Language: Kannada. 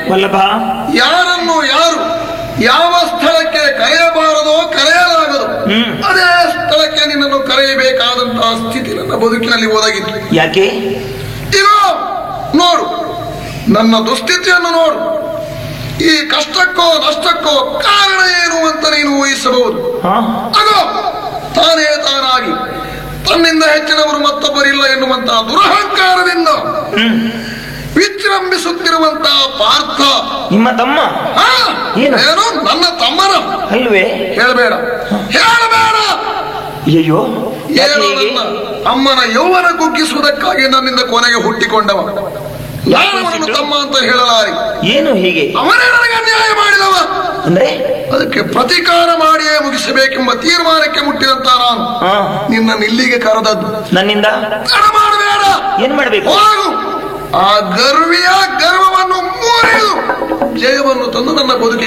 ವಲ್ಲಭ ಯಾರನ್ನು ಯಾರು ಯಾವ ಸ್ಥಳಕ್ಕೆ ಕರೆಯಬಾರದೋ ಕರೆಯಲಾಗದು ಹ್ಮ್. ಅದೇ ಸ್ಥಳಕ್ಕೆ ನಿನ್ನನ್ನು ಕರೆಯಬೇಕಾದಂತಹ ಸ್ಥಿತಿ ನನ್ನ ಬದುಕಿನಲ್ಲಿ ಒದಗಿತ್ತು ಯಾಕೆ ಈಗ ನೋಡು ನನ್ನ ದುಸ್ಥಿತಿಯನ್ನು ನೋಡು ಈ ಕಷ್ಟಕ್ಕೋ ನಷ್ಟಕ್ಕೋ ಕಾರಣ ಏನು ಅಂತ ನೀನು ಊಹಿಸಬಹುದು ಹಾ ಅದು ತಾನೇ ತಾನಾಗಿ ತನ್ನಿಂದ ಹೆಚ್ಚಿನವರು ಮತ್ತೊಬ್ಬರಿಲ್ಲ ಎನ್ನುವಂತಹ ದುರಹಂಕಾರದಿಂದ ಹ್ಮ್ ವಿಜೃಂಭಿಸುತ್ತಿರುವಂತಹ ಪಾರ್ಥ ನಿಮ್ಮ ತಮ್ಮ ಆ, ಏನು? ಏನು ನನ್ನ ತಮ್ಮನ ಅಲ್ವೇ ಹೇಳಬೇಡ ಹೇಳಬೇಡ ಅಯ್ಯೋ ಯಾಕೆ ಏನು ಹೀಗೆ ನನ್ನ ಅಮ್ಮನ ಯೌವನ ಕುಗ್ಗಿಸುವುದಕ್ಕಾಗಿ ನನ್ನಿಂದ ಕೊನೆಗೆ ಹುಟ್ಟಿಕೊಂಡವ ನಾನು ಅವನನ್ನು ತಮ್ಮ ಅಂತ ಹೇಳಲಾರಿ ಏನು ಹೀಗೆ ಅವನೇ ನನಗೆ ಅನ್ಯಾಯ ಮಾಡಿದವ ಅಂದ್ರೆ ಅದಕ್ಕೆ ಪ್ರತೀಕಾರ ಮಾಡಿಯೇ ಮುಗಿಸಬೇಕೆಂಬ ತೀರ್ಮಾನಕ್ಕೆ ಮುಟ್ಟಿದಂತ ನಾನು ಹಾ ನಿನ್ನ ಇಲ್ಲಿಗೆ ಕರೆದದ್ದು ನನ್ನಿಂದ ತಡ ಮಾಡಬೇಡ ಏನ್ ಮಾಡ್ಬೇಕು ಹೋಗು ಆ ಗರ್ವಿಯ ಗರ್ವವನ್ನು ಮುರಿದು ಜಯವನ್ನು ತಂದು ನನ್ನ ಬದುಕಿಗೆ